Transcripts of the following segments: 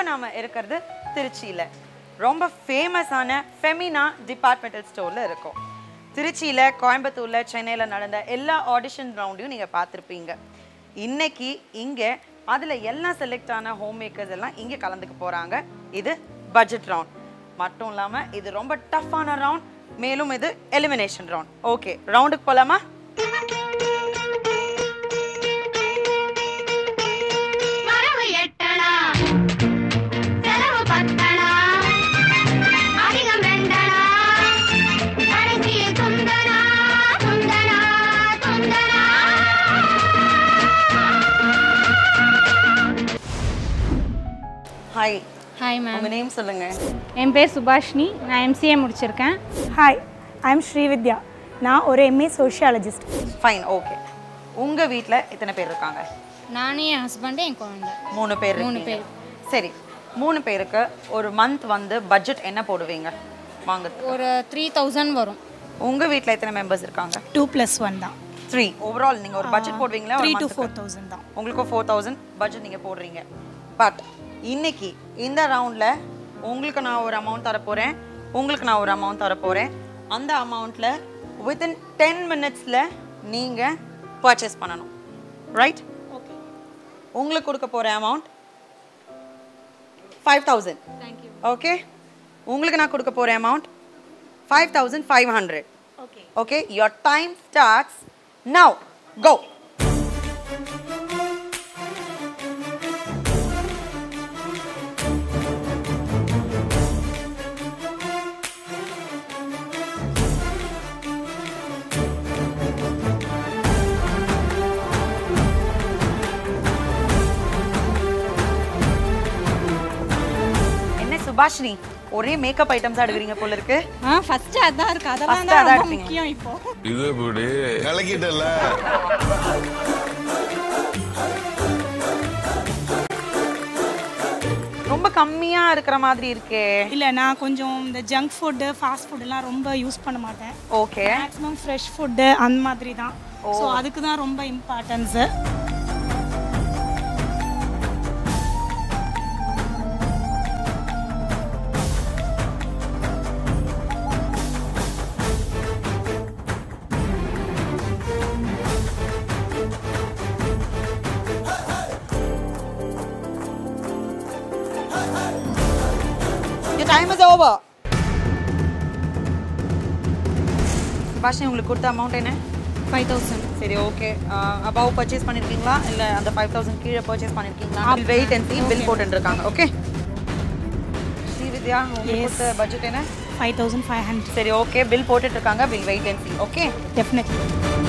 நாம இருக்கிறது திருச்சியில ரொம்ப ஃபேமஸான ஃபெமினா டிபார்ட்மெண்டல் ஸ்டோர்ல இருக்கோம் திருச்சியில கோயம்புத்தூர்ல சென்னையில நடந்த எல்லா ஆடிஷன் ரவுண்டையும் நீங்க பார்த்துருப்பீங்க இன்னைக்கு இங்க அதுல எல்லாம் செலக்ட் ஆன ஹோம் மேக்கர்ஸ் எல்லாம் இங்க கலந்துக்க போறாங்க இது பட்ஜெட் ரவுண்ட் மட்டும் இல்லாம இது ரொம்ப டஃப்பான ரவுண்ட் மேலும் இது எலிமினேஷன் ரவுண்ட் ஓகே ரவுண்டுக்கு போலாமா வரவு எட்டணா செலவு பத்தணா அதிகம் ரெண்டணா கடைசியில் துந்தனா துந்தனா துந்தனா ஹாய் ஹாய் மேம் உங்க நேம் சொல்லுங்க என் பேர் சுபாஷினி நான் எம்சிஏ முடிச்சிருக்கேன் ஹாய் ஐ எம் ஸ்ரீவித்யா நான் ஒரு எம்ஏ சோஷியாலஜிஸ்ட் ஃபைன் ஓகே உங்க வீட்ல எத்தனை பேர் இருக்காங்க நானும் என் ஹஸ்பண்டு என் குழந்தை மூணு பேர் மூணு இருக்கீங்க. சரி மூணு பேருக்கு ஒரு மந்த் வந்து பட்ஜெட் என்ன போடுவீங்க வாங்க ஒரு த்ரீ தௌசண்ட் வரும் உங்க வீட்ல எத்தனை மெம்பர்ஸ் இருக்காங்க டூ ப்ளஸ் ஒன் தான் த்ரீ ஓவரால் நீங்க ஒரு பட்ஜெட் போடுவீங்களா த்ரீ ஒரு டு month-க்கு? ஃபோர் தௌசண்ட் தான் உங்களுக்கு ஃபோர் தௌசண்ட் பட்ஜெட் நீங்கள் போடுறீங்க பட் இன்னைக்கு இந்த ரவுண்டில் உங்களுக்கு நான் ஒரு அமௌண்ட் தர போகிறேன் உங்களுக்கு நான் ஒரு அமௌண்ட் தர போகிறேன் அந்த அமௌண்ட்டில் வித்தின் டென் மினிட்ஸில் நீங்கள் பர்ச்சேஸ் பண்ணணும் ரைட் உங்களுக்கு கொடுக்க போகிற அமௌண்ட் ஃபைவ் தௌசண்ட் ஓகே உங்களுக்கு நான் கொடுக்க போகிற amount five thousand five hundred okay okay your time starts now go என்ன சுபாஷினி ஒரே மேக்கப் ஐட்டம்ஸ் எடுக்கிறீங்க போல இருக்கு ஆ ஃபர்ஸ்ட் அதான் இருக்கு First அதெல்லாம் தான் அதான் ரொம்ப எடுப்பீங்க. முக்கியம் இப்போ இது இப்படி கலக்கிட்டல ரொம்ப கம்மியா இருக்கிற மாதிரி இருக்கே இல்லை நான் கொஞ்சம் இந்த ஜங்க் ஃபுட்டு ஃபாஸ்ட் ஃபுட்டுலாம் ரொம்ப யூஸ் பண்ண மாட்டேன் ஓகே மேக்ஸிமம் ஃப்ரெஷ் ஃபுட்டு அந்த மாதிரி தான் ஸோ அதுக்கு தான் ரொம்ப importance your time is over Subhashini உங்களுக்கு கொடுத்த அமௌண்ட் என்ன ஃபைவ் தௌசண்ட் சரி ஓகே அபவ் பர்ச்சேஸ் பண்ணிருக்கீங்களா இல்ல அந்த ஃபைவ் தௌசண்ட் கீழே பர்ச்சேஸ் பண்ணிருக்கீங்களா வெயிட் அண்ட் see பில் போட்டுருக்காங்க ஓகே ஸ்ரீவித்யா உங்களுக்கு கொடுத்த பட்ஜெட் என்ன ஃபைவ் தௌசண்ட் ஃபைவ் ஹண்ட்ரட் சரி ஓகே பில் போட்டுட்டு இருக்காங்க bill wait and see okay definitely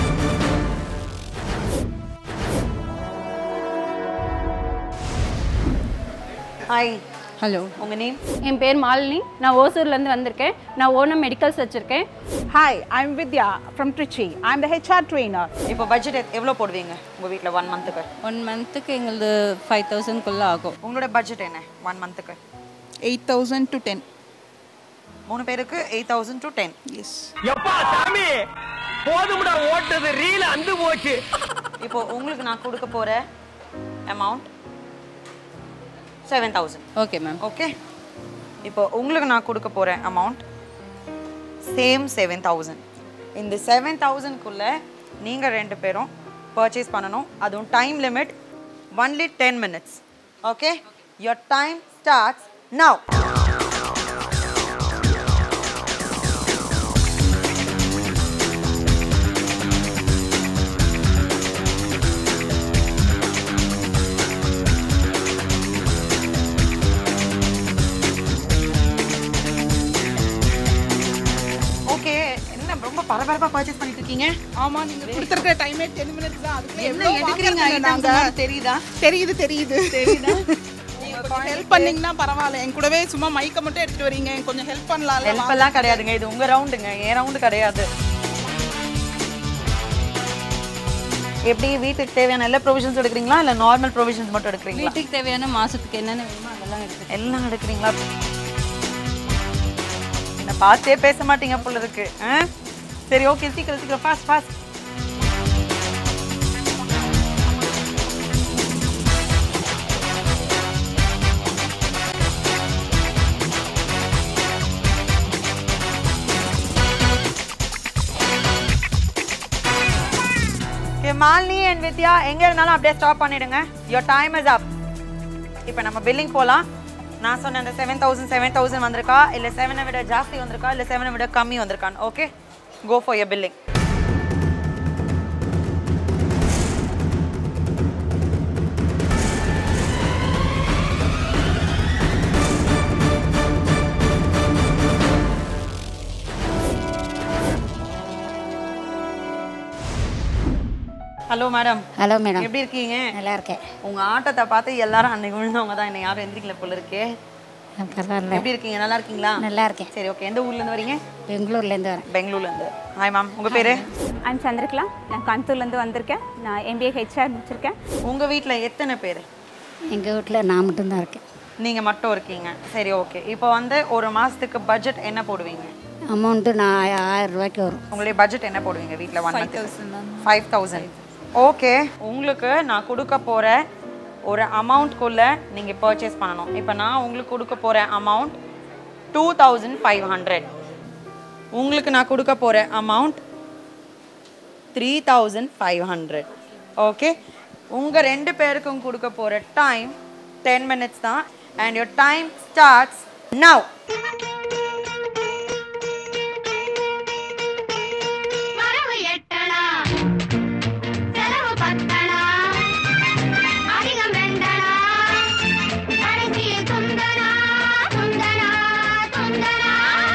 hi hello உங்க நேம் என் பேர் மாலினி நான் ஓசூர்லேருந்து வந்திருக்கேன் நான் ஓனம் மெடிக்கல்ஸ் வச்சுருக்கேன் Hi, I'm Vidya from Trichy. I'm the HR trainer. இப்போ பட்ஜெட் எவ்வளோ போடுவீங்க உங்க வீட்ல ஒன் மந்த்துக்கு ஒன் மந்த்துக்கு எங்களது ஃபைவ் தௌசண்ட்குள்ளே ஆகும் உங்களோட பட்ஜெட் என்ன ஒன் மந்த்துக்கு 8,000 to 10. மூணு பேருக்கு eight thousand to ten Yes. எப்பா சாமி போதும்டா ஓட்டது ரீல அந்து போச்சு இப்போ உங்களுக்கு நான் கொடுக்க போற amount seven thousand okay ma'am okay இப்போ உங்களுக்கு நான் கொடுக்க போற அமௌண்ட் சேம் செவன் தௌசண்ட் இந்த செவன் தௌசண்ட்குள்ளே நீங்கள் ரெண்டு பேரும் பர்ச்சேஸ் பண்ணணும் அதுவும் time limit only ten minutes okay your time starts now okay என்ன ரொம்ப பரபரப்பாக பர்ச்சேஸ் பண்ணிட்டு இருக்கீங்க ஆமா நீங்க கொடுத்திருக்கிற டைமே 10 minutes தான் அதுக்கு என்ன எடுக்கிறீங்க ஐட்டம்ஸ் தெரியுதா தெரியுது தெரியுது தெரியுது ஹெல்ப் பண்ணீங்கன்னா பரவாயில்ல என் கூடவே சும்மா மைக்க மட்டும் எடுத்துட்டு வரீங்க எனக்கு கொஞ்சம் ஹெல்ப் பண்ணலாம்ல ஹெல்ப் எல்லாம் கிடையாதுங்க இது உங்க ரவுண்டுங்க என் ரவுண்டு கிடையாது எப்படி வீட்டுக்கு தேவையான எல்லா ப்ரொவிஷன்ஸ் எடுக்கிறீங்களா இல்ல நார்மல் ப்ரொவிஷன்ஸ் மட்டும் எடுக்கிறீங்களா வீட்டுக்கு தேவையான மாதத்துக்கு என்னென்ன வேணுமோ அதெல்லாம் எடுத்து எல்லாம் எடுக்கிறீங்களா என்ன பார்த்தே பேச மாட்டீங்க போல இருக்கு ஆ? சரி ஓகே சீக்கிரம் சீக்கிரம் fast fast Malini and Vidya எங்க இருந்தாலும் அப்படியே ஸ்டாப் பண்ணிடுங்க யோர் டைம் இஸ் அப் இப்போ நம்ம பில்லிங் போகலாம் நான் சொன்ன அந்த செவன் தௌசண்ட் செவன் தௌசண்ட் வந்திருக்கா இல்லை செவனை விட ஜாஸ்தி வந்திருக்கா இல்லை செவனை விட கம்மி வந்திருக்கான்னு okay go for your billing hello madam hello madam எப்படி இருக்கீங்க நல்லா இருக்கேன் உங்க ஆட்டத்தை பார்த்து எல்லாரும் அன்னைக்கு விழுந்தவங்க தான் என்ன யாரும் எந்திரிக்கல போல இருக்கே பரவாயில்ல எப்படி இருக்கீங்க நல்லா இருக்கீங்களா நல்லா இருக்கேன் சரி ஓகே எந்த ஊர்ல இருந்து வரீங்க பெங்களூர்லேருந்து வரேன் பெங்களூர்ல இருந்து ஹாய் மேம் உங்க பேரு ஐம் சந்திரகலா நான் கோயம்புத்தூர்லேருந்து வந்திருக்கேன் நான் எம்பிஏ ஹெச்ஆர் முடிச்சிருக்கேன் உங்க வீட்ல எத்தனை பேர் எங்கள் வீட்டில் நான் மட்டும்தான் இருக்கேன் நீங்க மட்டும் இருக்கீங்க சரி ஓகே இப்போ வந்து ஒரு மாசத்துக்கு பட்ஜெட் என்ன போடுவீங்க அமௌண்ட்டு நான் ஆய- ஆயிரம் ரூபாய்க்கு வரும் உங்களுடைய பட்ஜெட் என்ன போடுவீங்க வீட்டில் one month five thousand okay உங்களுக்கு நான் கொடுக்க போகிற ஒரு அமௌண்ட்குள்ளே நீங்கள் பர்ச்சேஸ் பண்ணணும் இப்போ நான் உங்களுக்கு கொடுக்க போகிற amount two thousand five hundred உங்களுக்கு நான் கொடுக்க போகிற amount three thousand five hundred okay உங்கள் ரெண்டு பேருக்கும் கொடுக்க போகிற டைம் டென் மினிட்ஸ் தான் and your time starts now வரவு எட்டணா செலவு பத்தணா அதிகம் ரெண்டணா கடைசியில் துந்தனா துந்தனா துந்தனா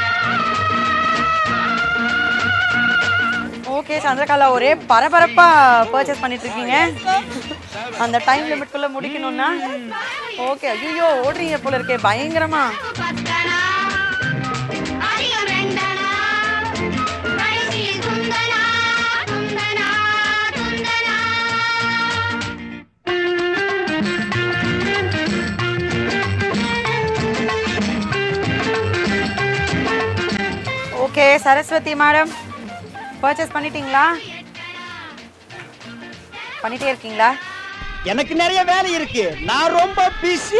ஓகே சந்திரகாலா ஒரே பரபரப்பா பர்ச்சேஸ் பண்ணிட்டு இருக்கீங்க அந்த டைம் லிமிட்குள்ள முடிக்கணும்னா ஓகே ஐயோ ஓடுறீங்க போல இருக்கே பயங்கரமா பத்தணா அதிகம் ரெண்டணா கடைசியில் துந்தனா துந்தனா துந்தனா ஓகே சரஸ்வதி மேடம் பர்ச்சேஸ் பண்ணிட்டீங்களா பண்ணிட்டே இருக்கீங்களா எனக்கு நிறைய வேலை இருக்கு நான் ரொம்ப பிஸி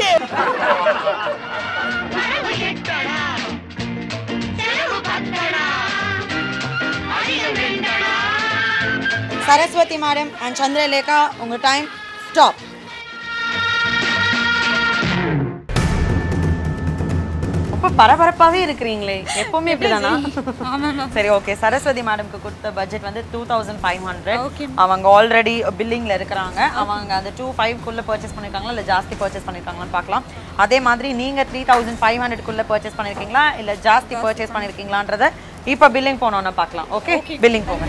வரவு எட்டணா செலவு பத்தணா அதிகம் ரெண்டணா சரஸ்வதி மேடம் அண்ட் சந்திரலேகா உங்க டைம் ஸ்டாப் ரொம்ப பரபரப்பாவே இருக்கிறீங்களே எப்பவுமே இப்படிதானா சரி ஓகே சரஸ்வதி மேடம்க்கு கொடுத்த பட்ஜெட் வந்து டூ தௌசண்ட் ஃபைவ் ஹண்ட்ரட் அவங்க ஆல்ரெடி பில்லிங்ல இருக்கிறாங்க அவங்க அந்த டூ ஃபைவ்க்குள்ள பர்ச்சேஸ் பண்ணிருக்காங்களா இல்ல ஜாஸ்தி பர்ச்சேஸ் பண்ணிருக்காங்களான்னு பார்க்கலாம் அதே மாதிரி நீங்க த்ரீ தௌசண்ட் ஃபைவ் ஹண்ட்ரட்குள்ள பர்ச்சேஸ் பண்ணிருக்கீங்களா இல்ல ஜாஸ்தி பர்ச்சேஸ் பண்ணிருக்கீங்களான்றத இப்போ பில்லிங் போனோன்னு பார்க்கலாம் ஓகே பில்லிங் போங்க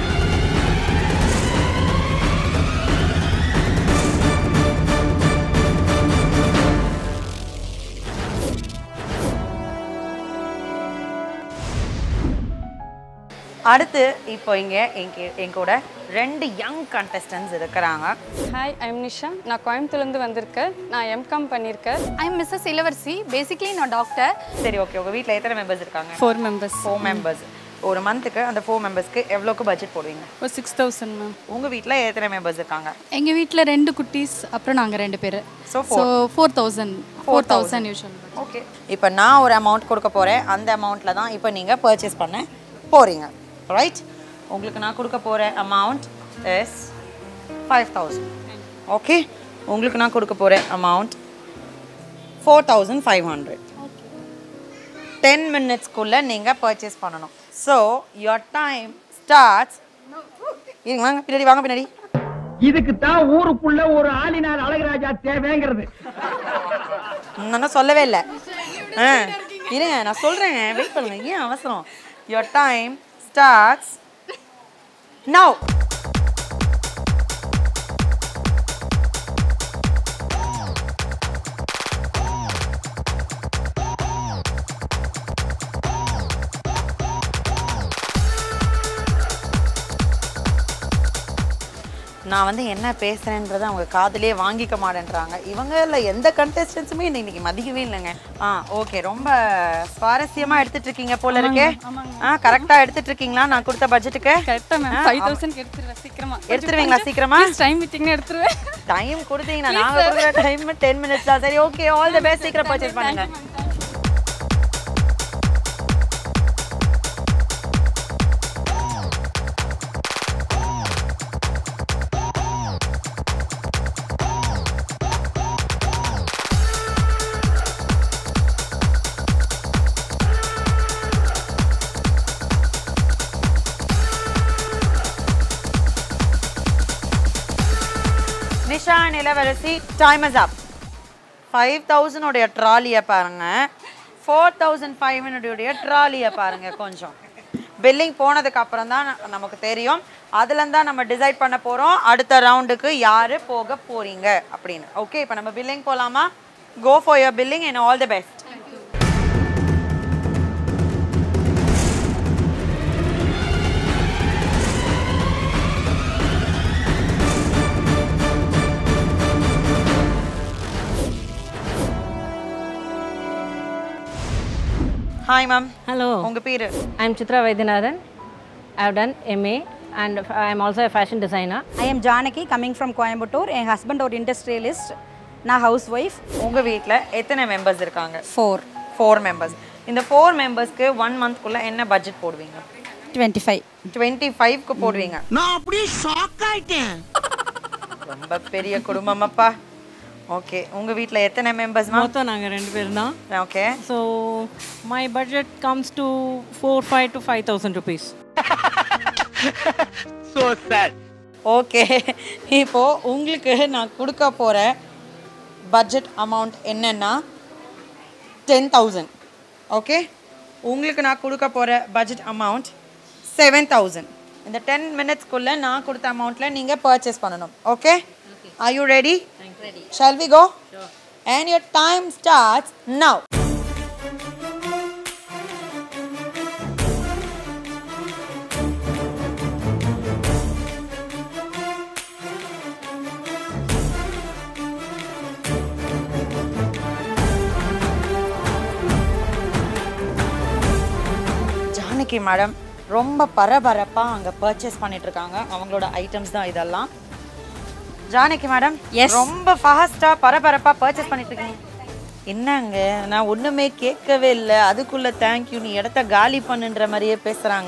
அடுத்து இப்போ இங்க எங்க என் கூட ரெண்டு யங் கண்டஸ்டன்ஸ் இருக்கிறாங்க ஹாய் ஐம் நிஷா நான் கோயம்புத்தூர்லேருந்து வந்திருக்கேன் நான் எம்காம் பண்ணியிருக்கேன் ஐம் மிஸ்ஸஸ் இளவரசி பேசிக்லி நான் டாக்டர் சரி ஓகே உங்க வீட்ல எத்தனை மெம்பர்ஸ் இருக்காங்க ஃபோர் மெம்பர்ஸ் ஃபோர் மெம்பர்ஸ் ஒரு மந்த்துக்கு அந்த ஃபோர் மெம்பர்ஸ்க்கு எவ்வளோக்கு பட்ஜெட் போடுவீங்க ஒரு சிக்ஸ் தௌசண்ட் மேம் உங்க வீட்ல எத்தனை மெம்பர்ஸ் இருக்காங்க எங்கள் வீட்டில் ரெண்டு குட்டீஸ் அப்புறம் நாங்கள் ரெண்டு பேர் So, so four thousand four thousand usual okay இப்போ நான் ஒரு அமௌண்ட் கொடுக்க போறேன் அந்த அமௌண்ட்ல தான் இப்போ நீங்க பர்ச்சேஸ் பண்ண போறீங்க ரைட் உங்களுக்கு நான் கொடுக்க போற amount is five thousand okay உங்களுக்கு நான் கொடுக்க போற amount four thousand five hundred ten மினிட்ஸ்க்குள்ள நீங்க பர்ச்சேஸ் பண்ணணும் ஸோ யோர் டைம் ஸ்டார்ட்ஸ் இருங்க வாங்க பின்னாடி வாங்க பின்னாடி இதுக்கு தான் ஊருக்குள்ள ஒரு ஆளினார் அழகராஜா தேவைங்கிறது நான் சொல்லவே இல்லை ஆ இருங்க நான் சொல்கிறேங்க வெயிட் பண்ணுங்க ஏன் அவசரம் யோர் டைம் ஸ்டார்ட்ஸ் நவ் நான் வந்து என்ன பேசுறேன்றதை அவங்க காதுலயே வாங்கிக்க மாட்டேன்றாங்க இவங்கள எந்த கண்டெஸ்டன்ஸுமே என்னை இன்னைக்கு மதிக்கவே இல்லைங்க ஆ ஓகே ரொம்ப சுவாரஸ்யமா எடுத்துட்டு இருக்கீங்க போல இருக்கே ஆ கரெக்டா எடுத்துட்டு இருக்கீங்களா நான் கொடுத்த பட்ஜெட்டுக்கு கரெக்டாக மேம் ஃபைவ் தௌசண்ட் எடுத்துருவேன் சீக்கிரமா எடுத்துருவீங்களா சீக்கிரமா டைம் விட்டிங்கன்னா எடுத்துருவேன் டைம் கொடுத்தீங்கன்னா நாங்க கொடுக்குற டைம் டென் மினிட்ஸ் தான் சரி ஓகே ஆல் தி பெஸ்ட் சீக்கிரம் பர்ச்சேஸ் பண்ணுங்க Ayesha and Ilavarasi time is up five தௌசண்டோடைய ட்ராலியை பாருங்க ஃபோர் தௌசண்ட் ஃபைவ் ஹண்ட்ரடுடைய ட்ராலியை பாருங்க கொஞ்சம் பில்லிங் போனதுக்கு அப்புறம் தான் ந- நமக்கு தெரியும் அதுலேருந்து தான் நம்ம டிசைட் பண்ண போகிறோம் அடுத்த ரவுண்டுக்கு யார் போக போறீங்க அப்படின்னு ஓகே இப்போ நம்ம பில்லிங் போகலாமா go for your billing and all the best hi ma'am Hello. உங்க பேரு I'm Chitra Vaidyanathan. I've done MA and I'm also a fashion designer. I am Janaki coming from Coimbatore என் ஹஸ்பண்ட் ஒரு இண்டஸ்ட்ரியலிஸ்ட் நான் housewife உங்க வீட்ல எத்தனை members இருக்காங்க four four members இந்த ஃபோர் மெம்பர்ஸ்க்கு ஒன் மந்த்க்குள்ள என்ன பட்ஜெட் போடுவீங்க டுவெண்ட்டி ஃபைவ் டுவெண்ட்டி ஃபைவ்க்கு போடுவீங்க நான் அப்படியே ஷாக் ஆயிட்டேன் ரொம்ப பெரிய குடும்பம் அப்பா ஓகே உங்க வீட்ல எத்தனை மெம்பர்ஸ் மொத்தம் நாங்கள் ரெண்டு பேர் தான் okay so my budget comes to four five to five thousand rupees so சாட் ஓகே இப்போ உங்களுக்கு நான் கொடுக்க போற பட்ஜெட் அமௌண்ட் என்னன்னா டென் தௌசண்ட் ஓகே உங்களுக்கு நான் கொடுக்க போற பட்ஜெட் அமௌண்ட் செவன் தௌசண்ட் இந்த டென் மினிட்ஸ்க்குள்ள நான் கொடுத்த அமௌண்ட்ல நீங்க பர்ச்சேஸ் பண்ணணும் okay are you ready shall we go and your time starts now Janaki madam ரொம்ப பரபரப்பாக அங்கே பர்ச்சேஸ் பண்ணிட்டு இருக்காங்க அவங்களோட ஐட்டம்ஸ் தான் இதெல்லாம் ஜானகி மேடம் Yes. ரொம்ப ஃபாஸ்ட்டாக பரபரப்பாக பர்ச்சேஸ் பண்ணிட்டு இருக்கீங்க என்னங்க நான் ஒன்றுமே கேட்கவே இல்லை அதுக்குள்ள தேங்க்யூ நீ இடத்த காலி பண்ணுன்ற மாதிரியே பேசுகிறாங்க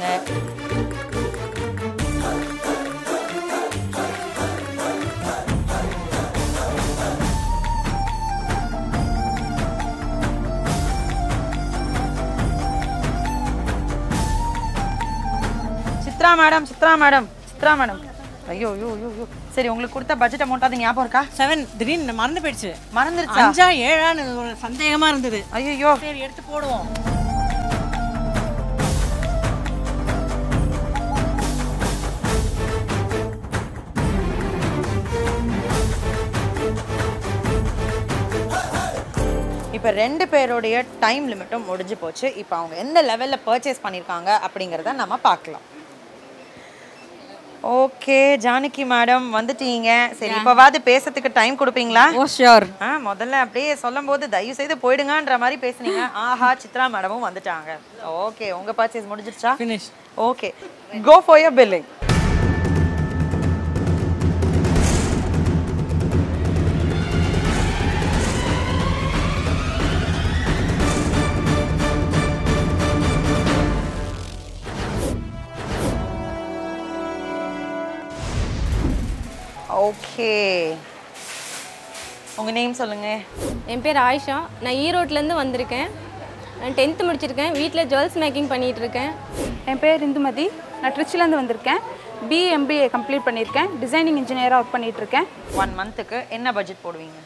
Chitra madam Chitra madam Chitra madam ஐயோ ஐயோ ஐயோ ஐயோ சரி உங்களுக்கு கொடுத்த பட்ஜெட் அமௌண்ட் அது ஞாபகம் இருக்கா செவன் திடீர்னு மறந்து போயிடுச்சு மறந்துருச்சா அஞ்சா ஏழான்னு ஒரு சந்தேகமா இருந்தது ஐயோ சரி எடுத்து போடுவோம் இப்போ ரெண்டு பேருடைய டைம் லிமிட்டும் முடிஞ்சு போச்சு இப்போ அவங்க எந்த லெவலில் பர்ச்சேஸ் பண்ணியிருக்காங்க அப்படிங்கிறத நம்ம பார்க்கலாம் ஓகே ஜானகி மேடம் வந்துட்டீங்க சரி இப்போவாது பேசுறதுக்கு டைம் கொடுப்பீங்களா ஓ ஷியோர் ஆ முதல்ல அப்படியே சொல்லும்போது தயவு செய்து போயிடுங்கன்ற மாதிரி பேசுனீங்க ஆஹா சித்ரா மேடமும் வந்துட்டாங்க ஓகே உங்க பர்ச்சேஸ் முடிஞ்சிருச்சா finish okay go for your billing okay உங்க நேம் சொல்லுங்க என் பேர் ஆயிஷா நான் ஈரோட்லேருந்து வந்திருக்கேன் நான் டென்த்து முடிச்சிருக்கேன் வீட்டில் ஜுவல்ஸ் மேக்கிங் பண்ணிகிட்டு இருக்கேன் என் பேர் இந்துமதி நான் ட்ரிச்சிலேருந்து வந்திருக்கேன் பிஎம்பிஏ கம்ப்ளீட் பண்ணியிருக்கேன் டிசைனிங் இன்ஜினியராக ஒர்க் பண்ணிட்டு இருக்கேன் ஒன் மந்த்துக்கு என்ன பட்ஜெட் போடுவீங்க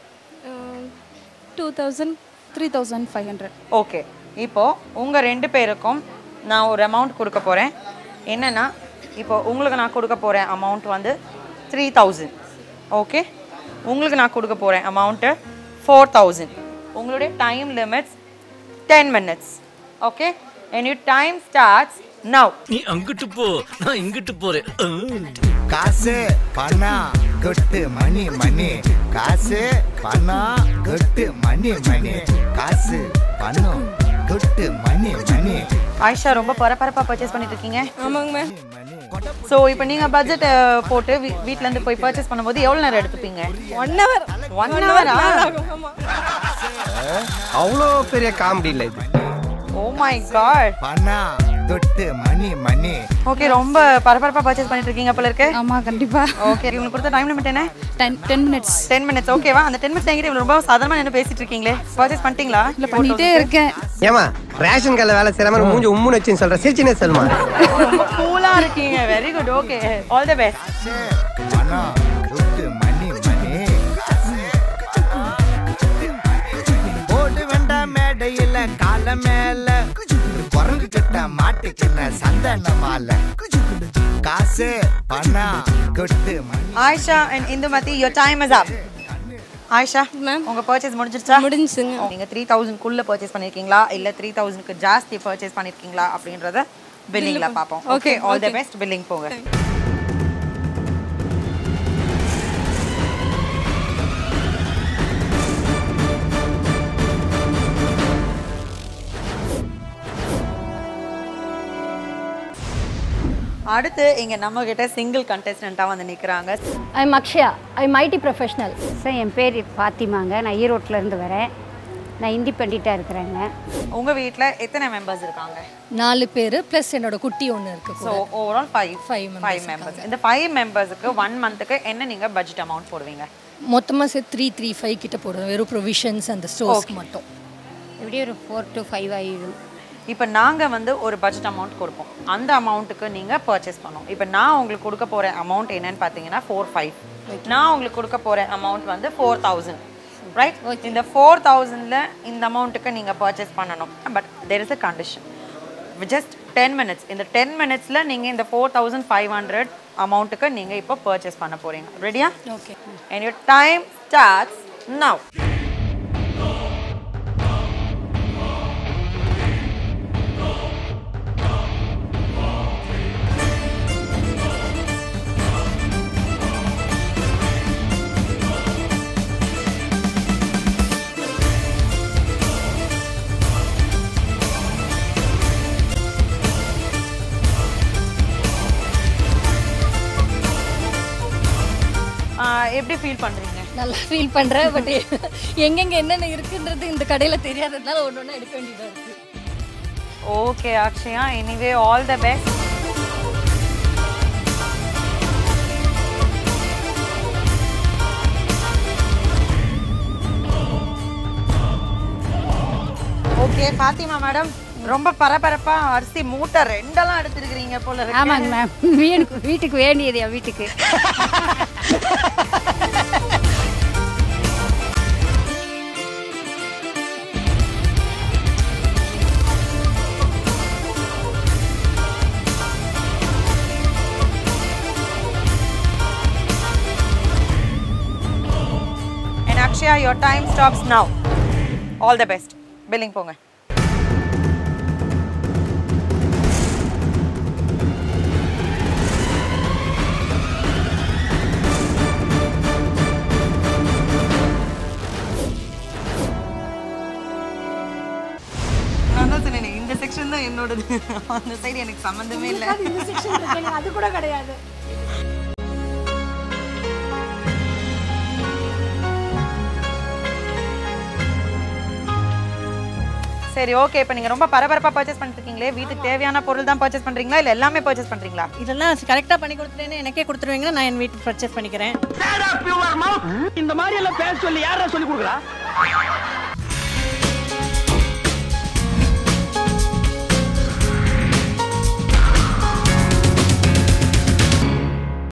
two thousand three thousand five hundred okay இப்போ உங்க ரெண்டு பேருக்கும் நான் ஒரு அமௌண்ட் கொடுக்க போறேன் என்னன்னா இப்போ உங்களுக்கு நான் கொடுக்க போறேன் அமௌண்ட் வந்து த்ரீ தௌசண்ட் ஓகே உங்களுக்கு நான் கொடுக்க போறேன் அமௌண்ட்டு ஃபோர் தௌசண்ட் உங்களுடைய time limits ten minutes okay and you time starts now நீ அங்கிட்டு போ நான் இங்கிட்டு போறேன் காசு பணம் கொட்டு மணி மணி காசு பணம் கொட்டு மணி மணி காசு பணம் கொட்டு மணி மணி ஆயிஷா ரொம்ப பரபரப்பா பர்ச்சேஸ் பண்ணிட்டு இருக்கீங்க ஆமாங்க மேம் ஸோ இப்போ நீங்க பட்ஜெட் போட்டு வீ- வீட்ல இருந்து போய் பர்ச்சேஸ் பண்ணும்போது எவ்வளவு நேரம் எடுத்துப்பீங்க ஒன் ஹவர் ஒன் ஹவரா அவ்வளோ பெரிய காமெடி இல்லை இது ஓ மை காட் பணம் கொட்டு மணி மணி ஓகே ரொம்ப பரபரப்பா பர்ச்சேஸ் பண்ணிட்டு இருக்கீங்க போல இருக்கு ஆமாம் கண்டிப்பாக ஓகே உங்களுக்கு கொடுத்த டைம் லிமிட் என்ன ten ten minutes ten minutes ஓகேவா அந்த டென் மினிட்ஸ் என்கிட்ட இவ்வளவு ரொம்ப சாதாரணமா நின்று பேசிட்டு இருக்கீங்களே பர்ச்சேஸ் பண்ணிட்டீங்களா இல்லை பண்ணிகிட்டே இருக்கேன் ஏமா ரேஷன் கடையில் வேலை செய்யற மாதிரி மூஞ்சி உம்முன்னு வச்சுன்னு சொல்ற சிரிச்சினே சொல்லுமா ரொம்ப கூலா இருக்கீங்க very good okay all the best பணம் கொட்டு மணி மணி மலை மேல குரங்கு கிட்ட மாட்டுக்கின சந்தன மாலை காசு பணம் கொட்டு மணி Ayesha and Indumathi your time is up Ayesha ma'am உங்க பர்ச்சேஸ் முடிஞ்சிருச்சா முடிஞ்சுங்க நீங்க த்ரீ தௌசண்ட்குள்ள பர்ச்சேஸ் பண்ணிருக்கீங்களா இல்ல த்ரீ தௌசண்ட்க்கு ஜாஸ்தி பர்ச்சேஸ் பண்ணிருக்கீங்களா அப்படின்றத பில்லிங்ல பார்ப்போம் okay Okay, all the okay. Best billing போங்க அடுத்து இங்க நம்ம கிட்ட சிங்கிள் கண்டெஸ்டண்டா வந்து நிக்கிறாங்க I'm Akshaya I'm IT professional sir என் பேர் ஃபாத்திமாங்க நான் ஈரோட்டில் இருந்து வரேன் நான் இண்டிபெண்ட்டாக இருக்கிறேங்க உங்க வீட்ல எத்தனை மெம்பர்ஸ் இருக்காங்க நாலு பேர் ப்ளஸ் என்னோட குட்டி ஒன்று இருக்கு so overall five Five five members இந்த ஃபைவ் மெம்பர்ஸுக்கு ஒன் மந்த்துக்கு என்ன நீங்க பட்ஜெட் அமௌண்ட் போடுவீங்க மொத்தமாக சேர்த்து த்ரீ த்ரீ ஃபைவ் கிட்ட போடுவேன் வெறும் ப்ரொவிஷன்ஸ் அந்த ஸ்டோர்ஸ்க்கு மட்டும் எப்படி ஒரு ஃபோர் டு ஃபைவ் ஆகிடும் இப்போ நாங்க வந்து ஒரு பட்ஜெட் அமௌண்ட் கொடுப்போம் அந்த அமௌண்ட்டுக்கு நீங்க பர்ச்சேஸ் பண்ணணும் இப்போ நான் உங்களுக்கு கொடுக்க போற அமௌண்ட் என்னன்னு பார்த்தீங்கன்னா ஃபோர் ஃபைவ் நான் உங்களுக்கு கொடுக்க போற அமௌண்ட் வந்து ஃபோர் தௌசண்ட் ரைட் இந்த ஃபோர் தௌசண்ட்ல இந்த அமௌண்ட்டுக்கு நீங்க பர்ச்சேஸ் பண்ணணும் but there is a condition just ten minutes இந்த டென் மினிட்ஸ்ல நீங்க இந்த ஃபோர் தௌசண்ட் ஃபைவ் ஹண்ட்ரட் அமௌண்ட்டுக்கு நீங்க இப்போ பர்ச்சேஸ் பண்ண போறீங்க ரெடியா okay and your time starts now. ஆஹ் எப்படி ஃபீல் பண்றீங்க நல்லா ஃபீல் பண்ணுறேன் பட் எங்கெங்கே என்னென்ன இருக்குன்றது இந்த கடையில் தெரியாததுனால ஒன்று ஒன்றா எடுக்க வேண்டியதாக இருக்குது okay Akshaya anyway all the best okay Fathima madam ரொம்ப பரபரப்பா அரிசி மூட்டை ரெண்டெல்லாம் எடுத்துருக்கீங்க போல இருக்கு ஆமாங்க மேம் வீட்டுக்கு வீட்டுக்கு வேண்டியது என் வீட்டுக்கு And Akshaya, your time stops now. All the best. Billing போங்க நான் தான் சொன்னேனே, இந்த செக்ஷன் தான் என்னோடது அந்த சைடு எனக்கு சம்மந்தமே இல்லை இந்த செக்ஷன் இருக்கு அது கூட கிடையாது சரி ஓகே இப்போ நீங்க ரொம்ப பரபரப்பா பர்ச்சேஸ் பண்ணிருக்கீங்களே வீட்டுக்கு தேவையான பொருள் தான் பர்ச்சேஸ் பண்றீங்களா இல்ல எல்லாமே பர்ச்சேஸ் பண்றீங்களா இதெல்லாம் கரெக்டாக பண்ணி கொடுத்துட்டேன்னு எனக்கே கொடுத்துருவீங்கன்னா நான் என் வீட்டுக்கு பர்ச்சேஸ் பண்ணிக்கிறேன் இந்த மாதிரி எல்லாம் பேச சொல்லி யாரா சொல்லி கொடுக்குறா